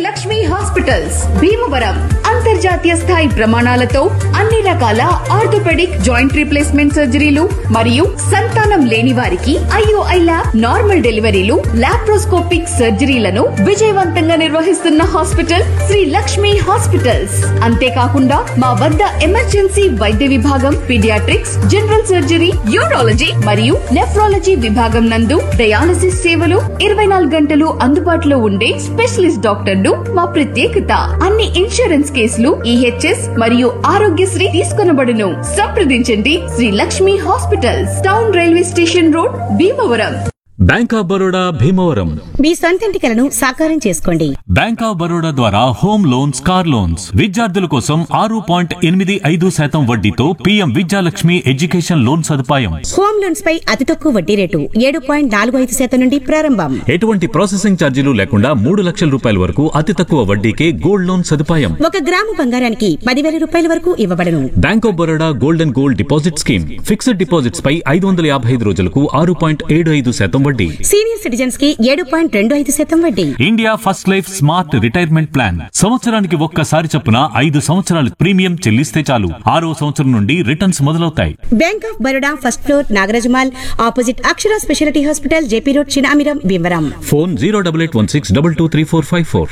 Lakshmi hospitals Bhimavaram అంతర్జాతీయ స్థాయి ప్రమాణాలతో అన్ని రకాల ఆర్థోపెడిక్ జాయింట్ రీప్లేస్మెంట్ సర్జరీలు మరియు సంతానం లేని వారికి ఐఓఐ ల్యాబ్ నార్మల్ డెలివరీలు లాప్రోస్కోపిక్ సర్జరీలను విజయవంతంగా నిర్వహిస్తున్న హాస్పిటల్ శ్రీ లక్ష్మి హాస్పిటల్స్ అంతేకాకుండా మా వద్ద ఎమర్జెన్సీ వైద్య విభాగం పీడియాట్రిక్స్ జనరల్ సర్జరీ యూరాలజీ మరియు నెఫ్రాలజీ విభాగం నందు డయాలసిస్ సేవలు ఇరవై నాలుగు గంటలు అందుబాటులో ఉండే స్పెషలిస్ట్ డాక్టర్లు మా ప్రత్యేకత అన్ని ఇన్సూరెన్స్ కేసులు ఈహెచ్ఎస్ మరియు ఆరోగ్యశ్రీ తీసుకొనబడును సంప్రదించండి Sri Lakshmi hospitals town railway station road Bhimavaram bank of Baroda Bhimavaram మీ సొంతింటి కలను సాకారం చేసుకోండి బ్యాంక్ ఆఫ్ బరోడా ద్వారా హోమ్ లోన్స్ కార్ లోన్స్ విద్యార్థుల కోసం ఆరు పాయింట్ ఎనిమిది ఐదు శాతం వడ్డీతో పీఎం విద్యాలక్ష్మి ఎడ్యుకేషన్ లోన్ సదుపాయం హోమ్ లోన్స్ పై అతి తక్కువ వడ్డీ రేటు ఏడు పాయింట్ నాలుగు ఐదు శాతం నుండి ప్రారంభం ఎటువంటి ప్రాసెసింగ్ ఛార్జీలు లేకుండా మూడు లక్షల రూపాయల వరకు అతి తక్కువ వడ్డీకే గోల్డ్ లోన్ సదుపాయం ఒక గ్రాము బంగారానికి పదివేల రూపాయల వరకు ఇవ్వబడను bank of Baroda gold and gold deposit scheme fixed deposits పై ఐదు వందల యాభై ఐదు రోజులకు ఆరు పాయింట్ ఏడు ఐదు శాతం వడ్డీ సీనియర్ సిటిజన్స్ కి ఏడు పాయింట్ రెండు ఐదు శాతం వడ్డీ India first life smart retirement plan సంవత్సరానికి ఒక్కసారి చొప్పున ఐదు సంవత్సరాలు ప్రీమియం చెల్లిస్తే చాలు ఆరో సంవత్సరం నుండి రిటర్న్స్ మొదలవుతాయి bank of Baroda first floor Nagaraj mall opposite Akshara speciality hospital JP road Chinamiram Bhimavaram phone zero double eight one six double two three four five four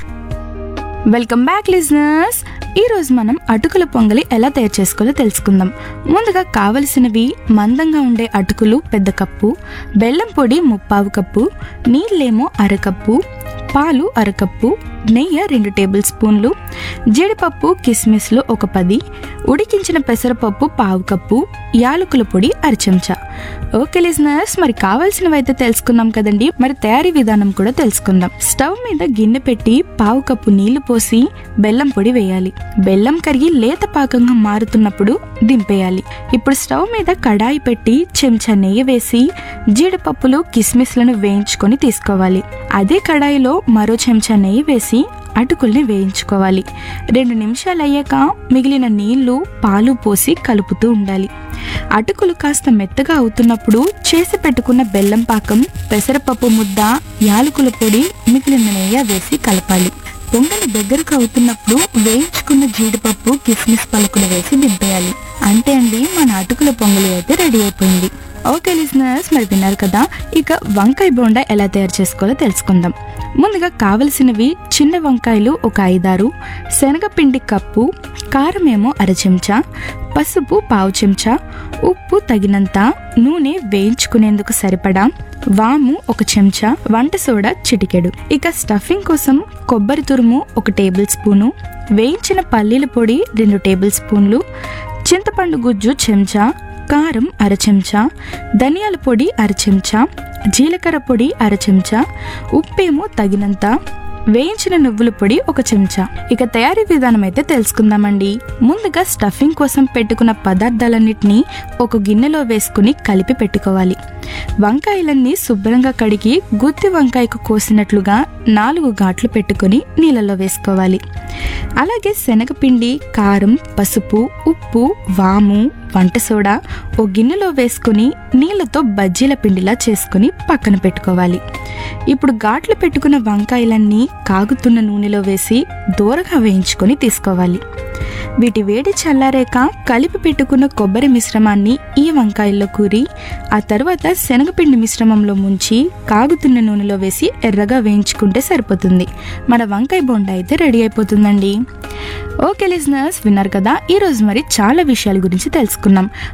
welcome back listeners ఈరోజు మనం అటుకుల పొంగలి ఎలా తయారు చేసుకోవాలో తెలుసుకుందాం ముందుగా కావలసినవి మందంగా ఉండే అటుకులు పెద్ద కప్పు బెల్లం పొడి ముప్పావు కప్పు నీళ్ళేమో అరకప్పు పాలు అరకప్పు నెయ్యి రెండు టేబుల్ స్పూన్లు జీడిపప్పు కిస్మిస్లు ఒక పది ఉడికించిన పెసరపప్పు పావు కప్పు యాలకుల పొడి అర చెంచా ఓకే లిజనర్స్ మరి కావాల్సినవి అయితే తెలుసుకున్నాం కదండి మరి తయారీ విధానం కూడా తెలుసుకుందాం స్టవ్ మీద గిన్నె పెట్టి పావు కప్పు నీళ్లు పోసి బెల్లం పొడి వేయాలి బెల్లం కరిగి లేత పాకంగా మారుతున్నప్పుడు దింపేయాలి ఇప్పుడు స్టవ్ మీద కడాయి పెట్టి చెంచా నెయ్యి వేసి జీడిపప్పులు కిస్మిస్లను వేయించుకొని తీసుకోవాలి అదే కడాయిలో మరో చెంచా నెయ్యి వేసి అటుకుల్ని వేయించుకోవాలి రెండు నిమిషాలు అయ్యాక మిగిలిన నీళ్లు పాలు పోసి కలుపుతూ ఉండాలి అటుకులు కాస్త మెత్తగా అవుతున్నప్పుడు చేసి పెట్టుకున్న బెల్లం పాకం పెసరపప్పు ముద్ద యాలకుల పొడి మిగిలిన నెయ్యి వేసి కలపాలి పొంగలి దగ్గరకు అవుతున్నప్పుడు వేయించుకున్న జీడిపప్పు కిస్మిస్ పలుకులు వేసి దింపేయాలి అంతే అండి మన అటుకుల పొంగలి అయితే రెడీ అయిపోయింది ఓకే లిజనర్స్ మరి విన్నారు కదా ఇక వంకాయ బోండా ఎలా తయారు చేసుకోవాలో తెలుసుకుందాం ముందుగా కావలసినవి చిన్న వంకాయలు ఒక ఐదారు శనగపిండి కప్పు కారం ఏమో అర చెంచా పసుపు పావు చెంచా ఉప్పు తగినంత నూనె వేయించుకునేందుకు సరిపడా వాము ఒక చెంచా వంట సోడా చిటికెడు ఇక స్టఫింగ్ కోసం కొబ్బరి తురుము ఒక టేబుల్ స్పూను వేయించిన పల్లీల పొడి రెండు టేబుల్ స్పూన్లు చింతపండు గుజ్జు చెంచా కారం అర చెంచా ధనియాల పొడి అర చెంచా జీలకర్ర పొడి అర చెంచా ఉప్పేమో తగినంత వేయించిన నువ్వుల పొడి ఒక చెంచా ఇక తయారీ విధానం అయితే తెలుసుకుందామండి ముందుగా స్టఫింగ్ కోసం పెట్టుకున్న పదార్థాలన్నిటినీ ఒక గిన్నెలో వేసుకుని కలిపి పెట్టుకోవాలి వంకాయలన్నీ శుభ్రంగా కడిగి గుత్తి వంకాయకు కోసినట్లుగా నాలుగు ఘాట్లు పెట్టుకుని నీళ్ళలో వేసుకోవాలి అలాగే శనగపిండి కారం పసుపు ఉప్పు వాము వంట సోడా ఓ గిన్నెలో వేసుకుని నీళ్ళతో బజ్జీల పిండిలా చేసుకుని పక్కన పెట్టుకోవాలి ఇప్పుడు ఘాట్లు పెట్టుకున్న వంకాయలన్నీ కాగుతున్న నూనెలో వేసి దూరగా వేయించుకొని తీసుకోవాలి వీటి వేడి చల్లారాక కలిపి పెట్టుకున్న కొబ్బరి మిశ్రమాన్ని ఈ వంకాయల్లో కూరి ఆ తర్వాత శనగపిండి మిశ్రమంలో ముంచి కాగుతున్న నూనెలో వేసి ఎర్రగా వేయించుకుంటే సరిపోతుంది మన వంకాయ బొండ అయితే రెడీ అయిపోతుందండి ఓకే లిజనర్స్ విన్నారు కదా ఈరోజు మరి చాలా విషయాల గురించి తెలుసుకున్నాం